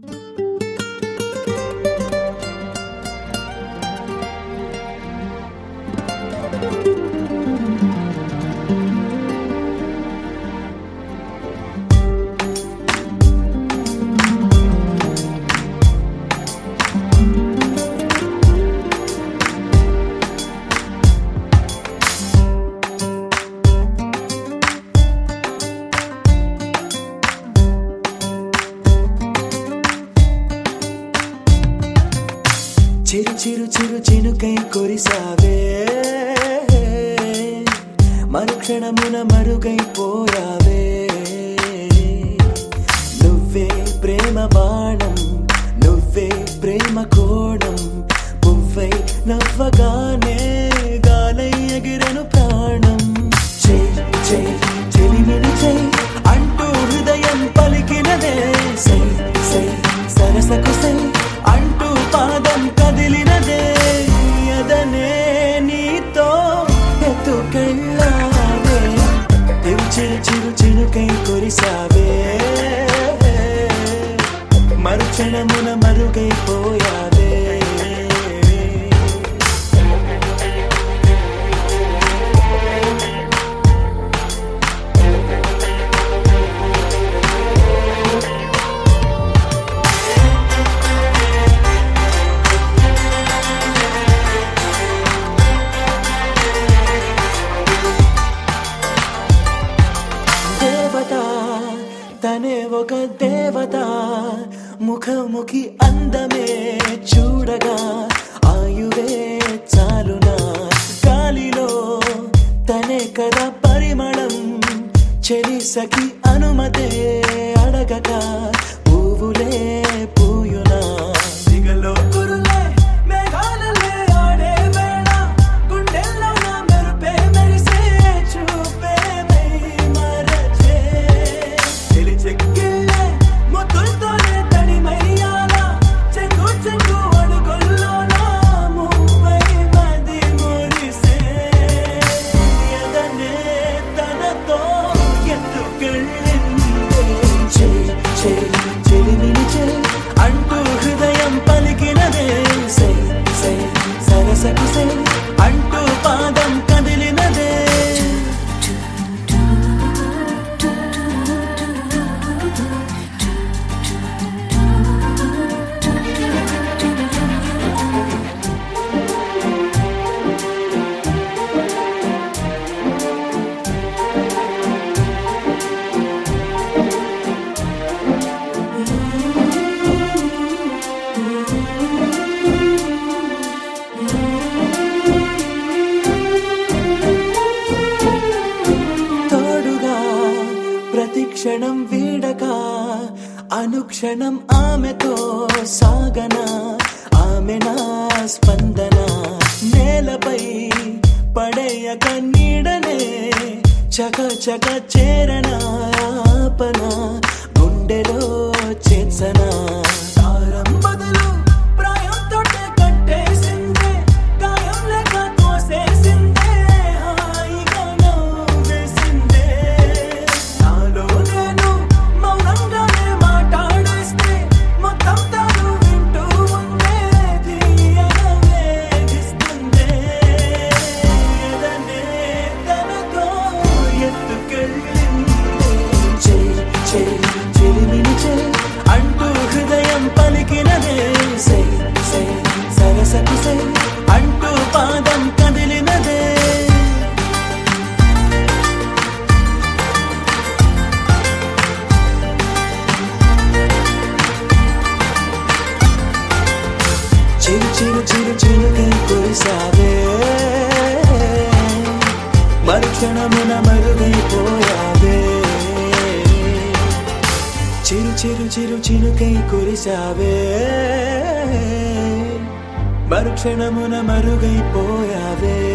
చిరు చిరు చిరు చినుకై కురిసావే మరుక్షణమున మరుగైపోయావే నువ్వే ప్రేమ బాణం నువ్వే ప్రేమ కోణం పువ్వై నవ్వగానే గాలై ఎగిరెను ప్రాణం చే చే చెలిమిని చే అంటూ హృదయం పలికినదే సై సై సరసకు సై అంటూ పాదం కదిలినదే అదనే నీతో ఎత్తుకెళ్ళావే చిరు చిరు చినుకై కురిసావే మరుక్షణమున మరుగైపోయావే దేవత తనే ఒక దేవత ముఖముఖి అందమే చూడగా ఆయువే చాలునా గాలిలో తనే కదా పరిమళం చెలి సఖి అనుమతే అడగక పువ్వులే పూయునా దిగలో కురులే మేఘాలలే ఆడే వేళ గుండెల్లో నా మెరుపే మెరిసే చూపే మై మరచే చెలి చెక్కిళ్ళే ముద్దులతోనే తడిమయ్యాల చెంగు చెంగు అడుగుల్లో నా మూవై మది మురిసే ఎదనే తనతో ఎత్తుకెళ్ళిందే చే చే చెలిమిని చే అంటూ హృదయం పలికినదే సై సై సరసకు సై అంటూ పాదం కదిలినదే తోడుగా ప్రతిక్షణం వీడక అనుక్షణం ఆమెతో సాగన ఆమె నా స్పందన నేలపై పడేయక నీడనే చక చక చేరన ఆపన గుండెలో చేర్చన తారం బదులు ప్రాయంతోటే కట్టేసిందే గాయం లేక తోసేసిందే హాయిగా నవ్వేసిందే నాలో నేను మౌనంగానే మాట్లాడేస్తే మొత్తం తాను వింటూ ఉందే తీయగా వేధిస్తుందే ఎదనే తనతో ఎత్తుకెళ్ళిందే చేయి చేయి చెలిమిని చేయి అంటూ హృదయం పలికినదే సై సై సరసకు సై అంటూ పాదం కదిలినదే చిరు చిరు చిరు చిరుకై కురిసావే మరుక్షణమున మరుగైపోయావే చిరు చిరు చిరు చినుకై కురిసావే మరుక్షణమున మరుగైపోయావే